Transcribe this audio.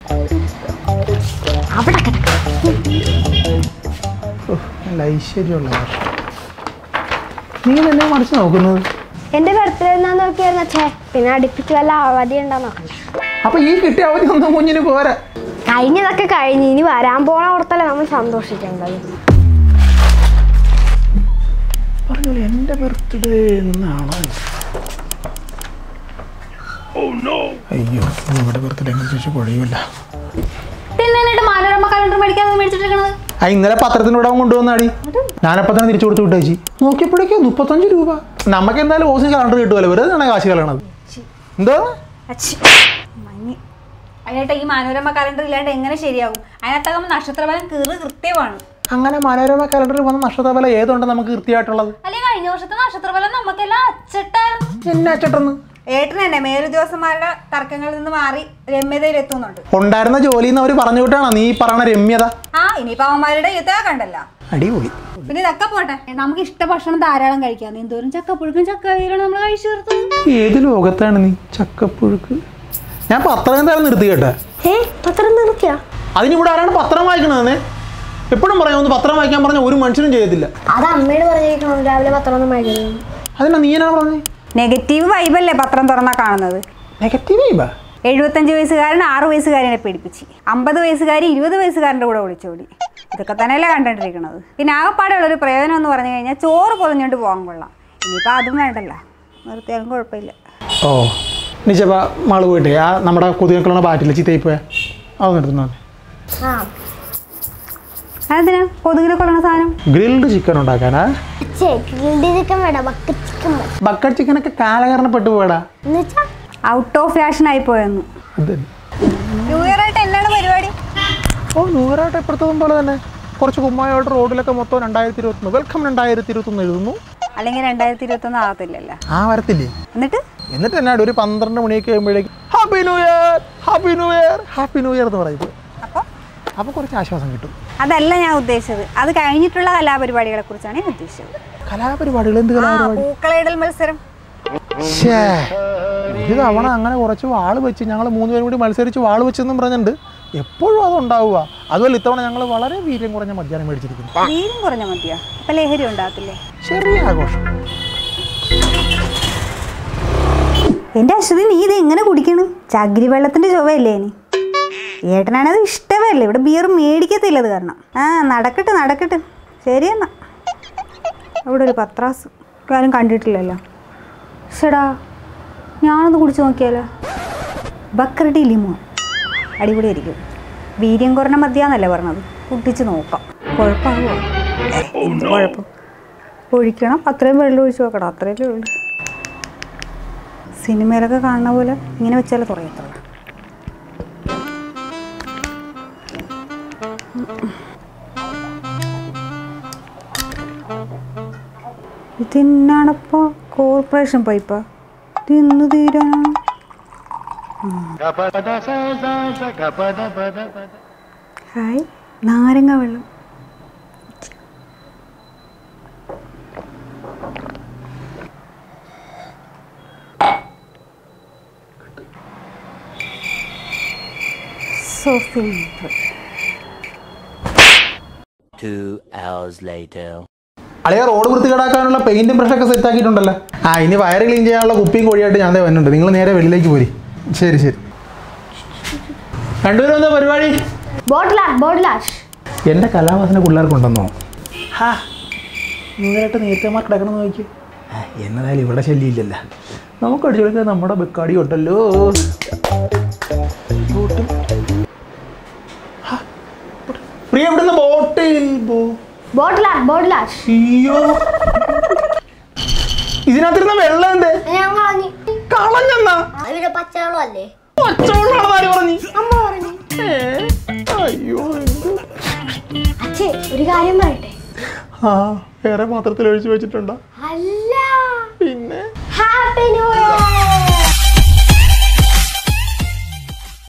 അവിടെ കിടക്ക നല്ല ഐശ്വര്യമുള്ള ഭാഷ നീ എന്നെ മറിച്ച് നോക്കുന്നത് എന്റെ ബർത്ത്ഡേ എന്നാന്ന് നോക്കിയായിരുന്നു അച്ഛേ പിന്നെ അടുപ്പിച്ച് വല്ല അവധി ഉണ്ടോ നോക്കണ്ട അപ്പൊ ഈ കിട്ടിയ അവധി ഒന്നും കുഞ്ഞിന് പോരാ കഴിഞ്ഞതൊക്കെ കഴിഞ്ഞ് ഇനി വരാൻ പോണ ഓർത്തല്ലേ നമ്മൾ സന്തോഷിക്കേണ്ടത് പറഞ്ഞോളൂ എൻ്റെ ബർത്ത്ഡേ എന്നാണ് അയ്യോ ഇവിടെ ബർത്ത്ഡേ എങ്ങനെ ചോദിച്ചാൽ കുഴയുമില്ല പിന്നെ എന്നിട്ട് മനോരമ കലണ്ടർ മേടിക്കാതെ മേടിച്ചിട്ടിരിക്കണത് ആ ഇന്നലെ പത്രത്തിലൂടെ അവൻ കൊണ്ടുവന്നാടി ഞാനപ്പോൾ തന്നെ തിരിച്ചു കൊടുത്തു വിട്ടേച്ചി നോക്കിയപ്പോഴേക്കും മുപ്പത്തഞ്ച് രൂപ നമുക്ക് എന്തായാലും ഓസിന് കലണ്ടർ കിട്ടുമല്ലോ വെറുതെ ആണ് കാശ് കളയണത് എന്തോ അതിനായിട്ട് ഈ മനോരമ കലണ്ടർ ഇല്ലാണ്ട് എങ്ങനെ ശരിയാകും അതിനകത്താകുമ്പോൾ നക്ഷത്രഫലം കീറ് കൃത്യമാണ് അങ്ങനെ മനോരമ കലണ്ടറിൽ വന്ന നഷ്ടതഫല ഏതുണ്ട് നമുക്ക് കൃത്യമായിട്ടുള്ളത് അല്ലെങ്കിൽ കഴിഞ്ഞ വർഷത്തെ നക്ഷത്രഫലം നമുക്കെല്ലാം അച്ചട്ടായിരുന്നു എന്നെ അച്ചട്ടെന്ന് ഏട്ടൻ തന്നെ മേലുദ്യോഗസ്ഥന്മാരുടെ തർക്കങ്ങളിൽ നിന്ന് മാറി രമ്യതയിൽ എത്തുന്നുണ്ട് ഉണ്ടായിരുന്ന ജോലിയിൽ നിന്ന് അവർ പറഞ്ഞു വിട്ടാണോ നീ ഈ പറയണ രമ്യത ആ ഇനിയിപ്പോ അവന്മാരുടെ യുദ്ധ കണ്ടല്ല അടിപൊളി പിന്നെ ഇതൊക്കെ പോട്ടെ നമുക്ക് ഇഷ്ട ഭക്ഷണം ധാരാളം കഴിക്കാം എന്തോരം ചക്കപ്പുഴുക്കും ചക്കവയിലാണ് നമ്മൾ കഴിച്ചു തീർത്തത് ഏത് ലോകത്താണ് നീ ചക്കപ്പുഴുക്ക് ഞാൻ പത്രം എന്തായാലും നിർത്തി കേട്ടെ ഏ പത്രം നിർത്തിയാ അതിനിവിടെ ആരാണ് പത്രം വായിക്കണതെന്നേ എപ്പോഴും പറയാം ഒന്ന് പത്രം വായിക്കാൻ പറഞ്ഞ ഒരു മനുഷ്യനും ചെയ്യത്തില്ല അത് അമ്മയോട് പറഞ്ഞിരിക്കണം രാവിലെ പത്രം ഒന്നും വായിക്കരുത് അതിനാ നീ എന്നാ പറഞ്ഞേ നെഗറ്റീവ് വൈബല്ലേ പത്രം തുറന്നാ കാണുന്നത് നെഗറ്റീവ് ചെയ്യുമ്പോ എഴുപത്തഞ്ച് വയസ്സുകാരൻ ആറ് വയസ്സുകാരനെ പീഡിപ്പിച്ച് അമ്പത് വയസ്സുകാരി ഇരുപത് വയസ്സുകാരൻ്റെ കൂടെ ഒളിച്ചോടി ഇതൊക്കെ തന്നെയല്ലേ കണ്ടിട്ടിരിക്കുന്നത് പിന്നെ ആകപ്പാടെയുള്ള ഒരു പ്രയോജനം എന്ന് പറഞ്ഞു കഴിഞ്ഞാൽ ചോറ് പൊതിഞ്ഞുകൊണ്ട് പോകാൻ കൊള്ളാം ഇനിയിപ്പോൾ അതും വേണ്ടല്ലോ നിർത്തിയാലും കുഴപ്പമില്ല ഓ നിച്ചപ്പ മാള് പോയിട്ടേ ആ നമ്മുടെ കൊതുകക്കുള്ള ബാറ്റില്ല ചീത്തയിൽ പോയാ അതൊന്നും എടുത്തു ആ അതെന്തിനാ കൊതുകിനെ കൊല്ലണ സാധനം ഗ്രിൽഡ് ചിക്കൻ ഉണ്ടാക്കാനാ അച്ഛേ ഗ്രിൽഡ് ചിക്കൻ വേണ്ട ബക്കറ്റ് ചിക്കൻ മതി ബക്കറ്റ് ചിക്കനൊക്കെ കാലകരണപ്പെട്ട് പോയടാ എന്ന് വെച്ചാ ഔട്ട് ഓഫ് ഫാഷൻ ആയി പോയെന്ന് അത് ന്യൂ ഇയർ ആയിട്ട് എന്താണ് പരിപാടി ഓ നൂറായിട്ട് എപ്പോഴത്തതും പോലെ തന്നെ കുറച്ച് കുമ്മായോട്ട് റോഡിലൊക്കെ മൊത്തം രണ്ടായിരത്തി ഇരുപത്തൊന്ന് വെൽക്കം രണ്ടായിരത്തി ഇരുപത്തൊന്ന് എഴുതുന്നു അല്ലെങ്കിൽ രണ്ടായിരത്തി ഇരുപത്തൊന്നും ആകത്തില്ലല്ലോ ആ വരത്തില്ലേ എന്നിട്ട് എന്നിട്ട് എന്നാട് ഒരു പന്ത്രണ്ട് മണിയൊക്കെ ആകുമ്പോഴേക്കും happy new year happy new year happy new year എന്ന് പറയും അപ്പോൾ അപ്പോൾ കുറച്ച് ആശ്വാസം കിട്ടും അതല്ല ഞാൻ ഉദ്ദേശിച്ചത് അത് കഴിഞ്ഞിട്ടുള്ള കലാപരിപാടികളെ കുറിച്ചാണ് ഞാൻ ഉദ്ദേശിച്ചത് കലാപരിപാടികൾ എന്ത് ആ കലാപരിപാടി പൂക്കളയിടൽ മത്സരം ശ്ശേ, ഒരു തവണ അങ്ങനെ കുറച്ച് വാള് വെച്ച് ഞങ്ങൾ മൂന്നുപേരും കൂടി മത്സരിച്ച് വാള് വെച്ചെന്നും പറഞ്ഞിട്ടുണ്ട് എപ്പോഴും അതുണ്ടാവുക അതുപോലെ ഇത്തവണ ഞങ്ങൾ വളരെ വീര്യം കുറഞ്ഞ മദ്യാനം മേടിച്ചിരിക്കുന്നു വീരും കുറഞ്ഞ മതിയാ അപ്പൊ ലഹരി ഉണ്ടാകത്തില്ലേ ചെറിയ ആഘോഷം എന്റെ അശ്വതി നീ ഇത് എങ്ങനെ കുടിക്കണം ചകിരി വെള്ളത്തിന്റെ ചുവയല്ലേ ഇനി ഏട്ടനാണത് ഇഷ്ടമല്ലേ ഇവിടെ ബിയർ മേടിക്കത്തില്ല അത് കാരണം ആ നടക്കട്ടെ നടക്കട്ടെ ശരിയെന്നാ അവിടെ ഒരു പത്രാസ് കാര്യം കണ്ടിട്ടില്ലല്ലോ ഷടാ ഞാനൊന്ന് കുടിച്ചു നോക്കിയാലോ ബക്കറടി ലിമോ അടിപൊളിയായിരിക്കും വീര്യം കുറഞ്ഞ മതിയാന്നല്ലേ പറഞ്ഞത് കുട്ടിച്ച് നോക്കാം കുഴപ്പമാകുമോ എന്ത് കുഴപ്പം ഒഴിക്കണം അത്രയും വെള്ളം ഒഴിച്ച് നോക്കണം അത്രയല്ലേ ഉള്ളൂ സിനിമയിലൊക്കെ കാണുന്ന പോലെ ഇങ്ങനെ വെച്ചാലേ തുറയത്തുള്ളൂ ഇതിന്നാണപ്പോ കോർപ്പറേഷൻ പൈപ്പാ ഇത് ഇന്ന് തീരാനാണ് ഹായ് നാരങ്ങ വെള്ളം so simple Two hours later. അളിയ റോഡ് വൃത്തികേടാക്കാനുള്ള പെയിന്റും ബ്രഷൊക്കെ സെറ്റ് ആക്കിയിട്ടുണ്ടല്ലോ ആ ഇനി വയറ് ക്ലീൻ ചെയ്യാനുള്ള കുപ്പിയും കോഴിയായിട്ട് ഞാൻ ദേ വന്നിട്ടുണ്ട് നിങ്ങൾ നേരെ വെളിയിലേക്ക് പോരി ശരി ശരി രണ്ടുപേരും എന്താ പരിപാടി ബോട്ടിലാഷ് ബോട്ടിലാഷ് എൻ്റെ കലാവാസന പിള്ളേർക്കുണ്ടെന്നോ ഹാ ഇവരായിട്ട് നേരത്തെ മാ കിടക്കണം നോക്കി എന്നതായാലും ഇവിടെ ശല്യമില്ലല്ലോ നമുക്ക് അടിച്ചു കൊടുക്കാൻ നമ്മുടെ ബെക്കാടി ഉണ്ടല്ലോ ബോട്ടും. ഹാ, പ്രിയ ഇവിടുന്ന് ബോട്ടിൽ ബോ ബോട്ടിലാഷ് ബോട്ടിലാഷ് അയ്യോ ഇതിനകത്തിരുന്ന വെള്ളം എന്തേ ഞാൻ കളഞ്ഞു കളഞ്ഞെന്നാ ഇവിടെ പച്ചവെള്ളം അല്ലേ പച്ചവെള്ളമാണെന്ന് ആര് പറഞ്ഞു അമ്മ പറഞ്ഞു ഏ, അയ്യോ എന്ത് അച്ഛേ ഒരു കാര്യം പറയട്ടെ ആ വേറെ പാത്രത്തിൽ ഒഴിച്ചു വെച്ചിട്ടുണ്ടോ